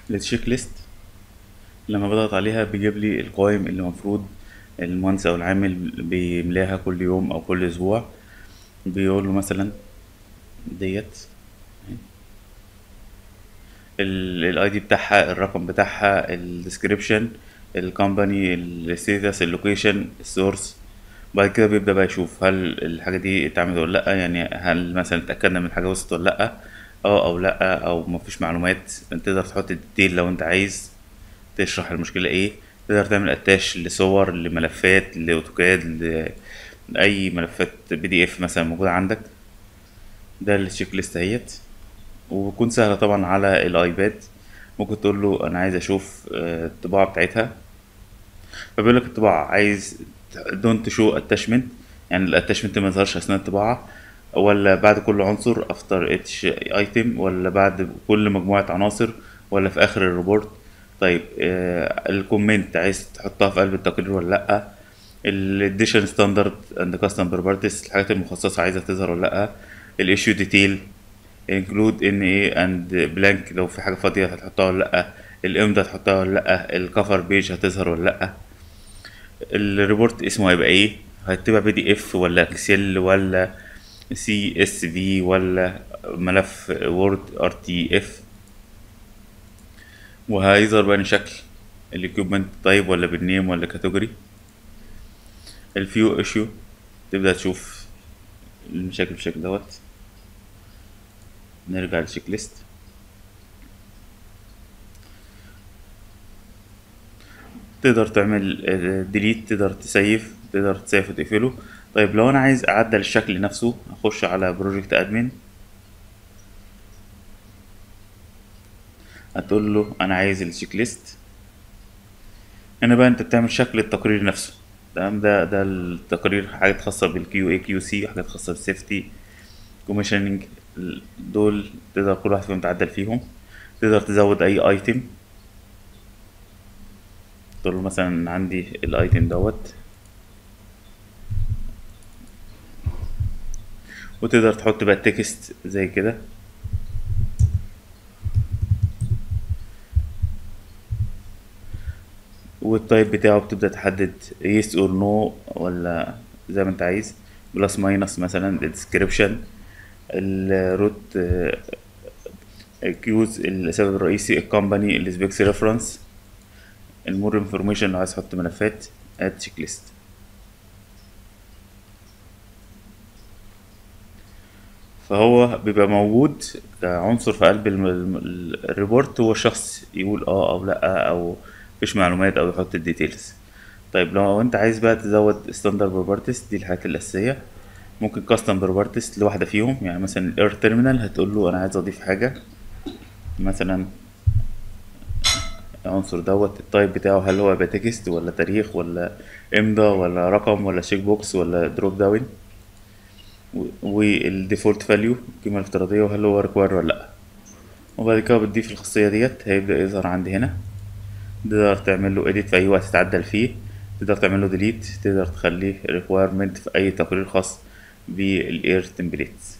التشيك ليست لما بضغط عليها بيجيب لي القوائم اللي المفروض المهندس او العامل بيملاها كل يوم او كل اسبوع بيقول له مثلا ديت الاي دي بتاعها الرقم بتاعها الديسكريبشن الكومباني الستيتس اللوكيشن السورس بعد كده بيبدأ بقى يشوف هل الحاجة دي اتعملت ولا لأ يعني هل مثلا اتأكدنا من الحاجة وصلت ولا لأ اه او لأ او مفيش معلومات تقدر تحط الديتيل لو انت عايز تشرح المشكلة ايه تقدر تعمل اتاش لصور لملفات لاوتوكاد لأي ملفات بي دي اف مثلا موجودة عندك ده التشيك ليست اهيت وبتكون سهلة طبعا على الايباد ممكن تقول له انا عايز اشوف آه، الطباعة بتاعتها فبيقول لك الطباعة عايز دونت شو اتاشمنت يعني الاتاشمنت ما يظهرش اثناء الطباعة ولا بعد كل عنصر افتر اتش ايتم ولا بعد كل مجموعة عناصر ولا في اخر الريبورت طيب آه الكومنت عايز تحطها في قلب التقرير ولا لا الاديشن ستاندرد اند كاستم بروبرتيز الحاجات المخصصة عايزة تظهر ولا لا الايشيو ديتيل include ان ايه اند بلانك لو في حاجة فاضية هتحطها ولا لأ الامضة هتحطها ولا لأ الكفر بيج هتظهر ولا لأ الريبورت اسمه هيبقى ايه هتبقى بي دي اف ولا اكسل ولا سي اس في ولا ملف وورد ار تي اف وهيظهر بقى شكل الاكيوبمنت طيب ولا بالنيم ولا كاتيجوري الفيو ايشيو تبدأ تشوف المشاكل بالشكل دوت نرجع للتشيك ليست تقدر تعمل ديليت تقدر تسيف تقدر تسيف وتقفله طيب لو انا عايز اعدل الشكل نفسه اخش على بروجكت ادمن هتقول له انا عايز التشيك ليست هنا بقى انت بتعمل شكل التقرير نفسه تمام ده ده التقرير حاجات خاصة بالكيو اي كيو سي حاجات خاصة بالسيفتي كوميشننج دول تقدر كل واحد فيهم تعدل فيهم تقدر تزود اي ايتم تقول له مثلا عندي الايتم دوت وتقدر تحط بقى تكست زي كده والتايب بتاعه بتبدأ تحدد yes or no ولا زي ما انت عايز بلس ماينس مثلا الديسكريبشن الروت كيوز السبب الرئيسي الكومباني السبيكس ريفرنس المور انفورميشن لو عايز تحط ملفات اد تشيك ليست فهو بيبقى موجود كعنصر في قلب الم- الم- الريبورت هو الشخص يقول اه او لا او مفيش معلومات او يحط الديتيلز طيب لو انت عايز بقى تزود ستاندرد بروبرتيز دي الحاجات الاساسيه ممكن كاستم بروبرتيز لواحده فيهم يعني مثلا الاير تيرمينال هتقول له انا عايز اضيف حاجه مثلا العنصر دوت التايب بتاعه هل هو يبقى تكست ولا تاريخ ولا امضة ولا رقم ولا شيك بوكس ولا دروب داون والديفولت فاليو القيمة الافتراضية وهل هو ريكوير ولا لأ وبعد كده بتضيف الخاصية ديت هيبدأ يظهر عندي هنا تقدر تعمل له edit في أي وقت تعدل فيه تقدر تعمل له delete تقدر تخليه requirement في أي تقرير خاص بالاير تمبليتس